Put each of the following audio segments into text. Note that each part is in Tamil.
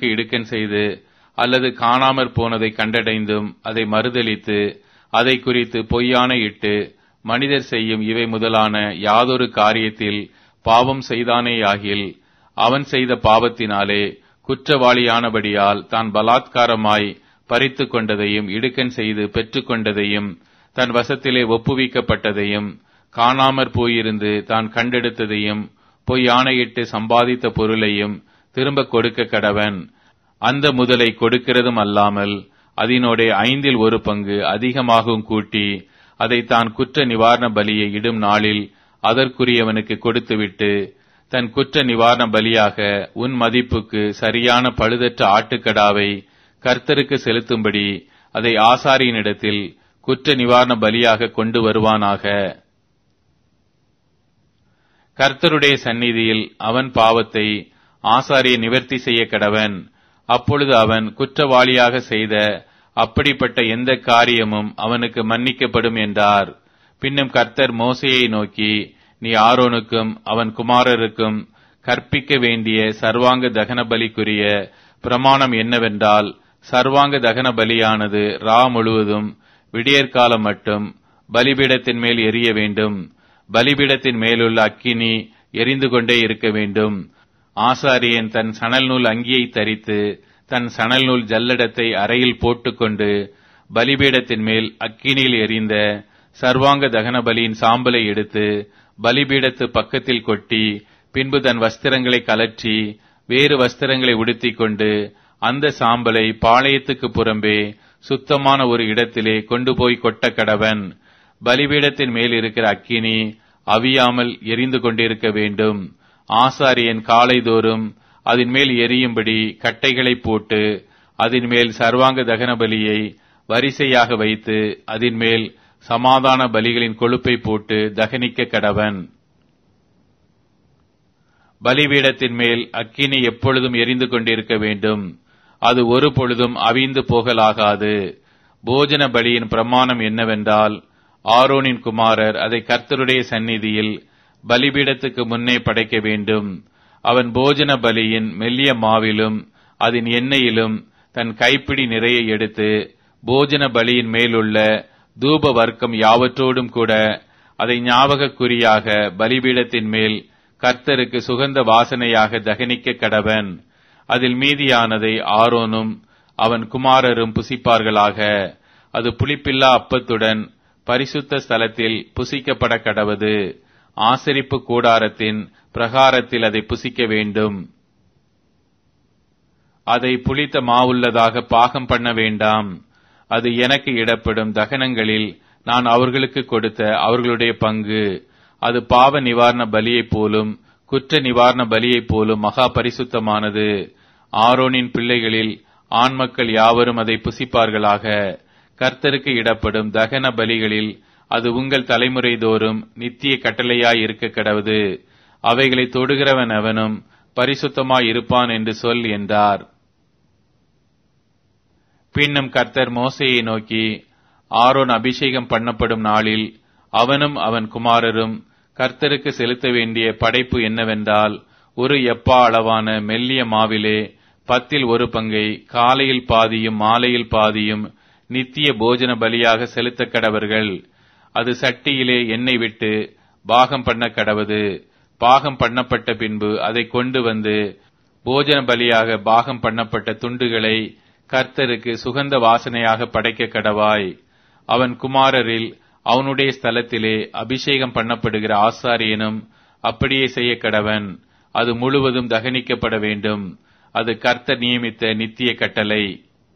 ஆரோனுக்கு இடுக்கன் செய்து அல்லது காணாமற் போனதை கண்டடைந்தும் அதை மறுதலித்து அதை குறித்து பொய்யான இட்டு மனிதர் செய்யும் இவை முதலான யாதொரு காரியத்தில் பாவம் செய்தானேயாகில் அவன் செய்த பாவத்தினாலே குற்றவாளியானபடியால் தான் பலாத்காரமாய் பறித்து கொண்டதையும் இடுக்கன் செய்து பெற்றுக்கொண்டதையும் தன் வசத்திலே ஒப்புவிக்கப்பட்டதையும் காணாமற் போயிருந்து தான் கண்டெடுத்ததையும் பொய் ஆணையிட்டு சம்பாதித்த பொருளையும் திரும்ப கொடுக்க கடவன் அந்த முதலை கொடுக்கிறதும் அல்லாமல் அதனோட ஐந்தில் ஒரு பங்கு அதிகமாகவும் கூட்டி அதை தான் குற்ற நிவாரண பலியை இடும் நாளில் அதற்குரியவனுக்கு கொடுத்துவிட்டு தன் குற்ற நிவாரண பலியாக உன் மதிப்புக்கு சரியான பழுதற்ற ஆட்டுக்கடாவை கர்த்தருக்கு செலுத்தும்படி அதை ஆசாரியனிடத்தில் குற்ற நிவாரண பலியாக கொண்டு வருவானாக கர்த்தருடைய சந்நிதியில் அவன் பாவத்தை ஆசாரிய நிவர்த்தி செய்ய கடவன் அப்பொழுது அவன் குற்றவாளியாக செய்த அப்படிப்பட்ட எந்த காரியமும் அவனுக்கு மன்னிக்கப்படும் என்றார் பின்னும் கர்த்தர் மோசையை நோக்கி நீ ஆரோனுக்கும் அவன் குமாரருக்கும் கற்பிக்க வேண்டிய சர்வாங்க தகன பலிக்குரிய பிரமாணம் என்னவென்றால் சர்வாங்க தகன பலியானது ரா முழுவதும் விடியற்காலம் மட்டும் பலிபீடத்தின் மேல் எரிய வேண்டும் பலிபீடத்தின் மேலுள்ள அக்கினி எரிந்து கொண்டே இருக்க வேண்டும் ஆசாரியன் தன் சணல் நூல் அங்கியை தரித்து தன் சணல் நூல் ஜல்லடத்தை அறையில் போட்டுக்கொண்டு பலிபீடத்தின் மேல் அக்கினியில் எரிந்த சர்வாங்க தகன பலியின் சாம்பலை எடுத்து பலிபீடத்து பக்கத்தில் கொட்டி பின்பு தன் வஸ்திரங்களை கலற்றி வேறு வஸ்திரங்களை உடுத்திக் கொண்டு அந்த சாம்பலை பாளையத்துக்கு புறம்பே சுத்தமான ஒரு இடத்திலே கொண்டு போய் கொட்ட கடவன் பலிபீடத்தின் மேல் இருக்கிற அக்கினி அவியாமல் எரிந்து கொண்டிருக்க வேண்டும் ஆசாரியன் காலைதோறும் அதன் மேல் எரியும்படி கட்டைகளை போட்டு அதன் மேல் சர்வாங்க தகன பலியை வரிசையாக வைத்து அதன் மேல் சமாதான பலிகளின் கொழுப்பை போட்டு தகனிக்க கடவன் பலிபீடத்தின் மேல் அக்கினி எப்பொழுதும் எரிந்து கொண்டிருக்க வேண்டும் அது ஒரு பொழுதும் அவிந்து போகலாகாது போஜன பலியின் பிரமாணம் என்னவென்றால் ஆரோனின் குமாரர் அதை கர்த்தருடைய சந்நிதியில் பலிபீடத்துக்கு முன்னே படைக்க வேண்டும் அவன் போஜன பலியின் மெல்லிய மாவிலும் அதன் எண்ணெயிலும் தன் கைப்பிடி நிறைய எடுத்து போஜன பலியின் மேலுள்ள தூப வர்க்கம் யாவற்றோடும் கூட அதை ஞாபக குறியாக பலிபீடத்தின் மேல் கர்த்தருக்கு சுகந்த வாசனையாக தகனிக்க கடவன் அதில் மீதியானதை ஆரோனும் அவன் குமாரரும் புசிப்பார்களாக அது புளிப்பில்லா அப்பத்துடன் பரிசுத்த ஸ்தலத்தில் புசிக்கப்பட கடவது ஆசரிப்பு கூடாரத்தின் பிரகாரத்தில் அதை புசிக்க வேண்டும் அதை புளித்த மாவுள்ளதாக பாகம் பண்ண வேண்டாம் அது எனக்கு இடப்படும் தகனங்களில் நான் அவர்களுக்கு கொடுத்த அவர்களுடைய பங்கு அது பாவ நிவாரண பலியைப் போலும் குற்ற நிவாரண பலியைப் போலும் மகா பரிசுத்தமானது ஆரோனின் பிள்ளைகளில் ஆண் மக்கள் யாவரும் அதை புசிப்பார்களாக கர்த்தருக்கு இடப்படும் தகன பலிகளில் அது உங்கள் தலைமுறை தோறும் நித்திய கட்டளையாய் இருக்க கடவுது அவைகளை தொடுகிறவன் அவனும் பரிசுத்தமாய் இருப்பான் என்று சொல் என்றார் பின்னும் கர்த்தர் மோசையை நோக்கி ஆரோன் அபிஷேகம் பண்ணப்படும் நாளில் அவனும் அவன் குமாரரும் கர்த்தருக்கு செலுத்த வேண்டிய படைப்பு என்னவென்றால் ஒரு எப்பா அளவான மெல்லிய மாவிலே பத்தில் ஒரு பங்கை காலையில் பாதியும் மாலையில் பாதியும் நித்திய போஜன பலியாக செலுத்த கடவர்கள் அது சட்டியிலே எண்ணெய் விட்டு பாகம் பண்ண கடவது பாகம் பண்ணப்பட்ட பின்பு அதை கொண்டு வந்து போஜன பலியாக பாகம் பண்ணப்பட்ட துண்டுகளை கர்த்தருக்கு சுகந்த வாசனையாக படைக்க கடவாய் அவன் குமாரரில் அவனுடைய ஸ்தலத்திலே அபிஷேகம் பண்ணப்படுகிற ஆசாரியனும் அப்படியே செய்ய கடவன் அது முழுவதும் தகனிக்கப்பட வேண்டும் அது கர்த்தர் நியமித்த நித்திய கட்டளை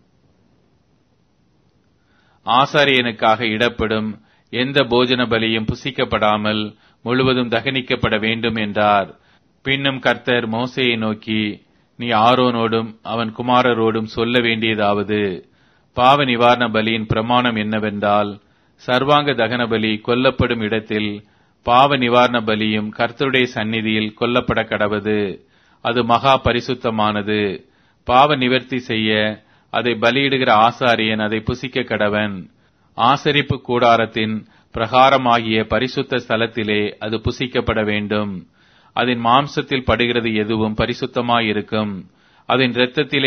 ஆசாரியனுக்காக இடப்படும் எந்த போஜன பலியும் புசிக்கப்படாமல் முழுவதும் தகனிக்கப்பட வேண்டும் என்றார் பின்னும் கர்த்தர் மோசையை நோக்கி நீ ஆரோனோடும் அவன் குமாரரோடும் சொல்ல வேண்டியதாவது பாவ நிவாரண பலியின் பிரமாணம் என்னவென்றால் சர்வாங்க தகன பலி கொல்லப்படும் இடத்தில் பாவ நிவாரண பலியும் கர்த்தருடைய சந்நிதியில் கொல்லப்பட கடவது அது மகா பரிசுத்தமானது பாவ நிவர்த்தி செய்ய அதை பலியிடுகிற ஆசாரியன் அதை புசிக்க கடவன் ஆசரிப்பு கூடாரத்தின் பிரகாரமாகிய பரிசுத்த ஸ்தலத்திலே அது புசிக்கப்பட வேண்டும் அதன் மாம்சத்தில் படுகிறது எதுவும் பரிசுத்தமாயிருக்கும் அதன் இரத்தத்திலே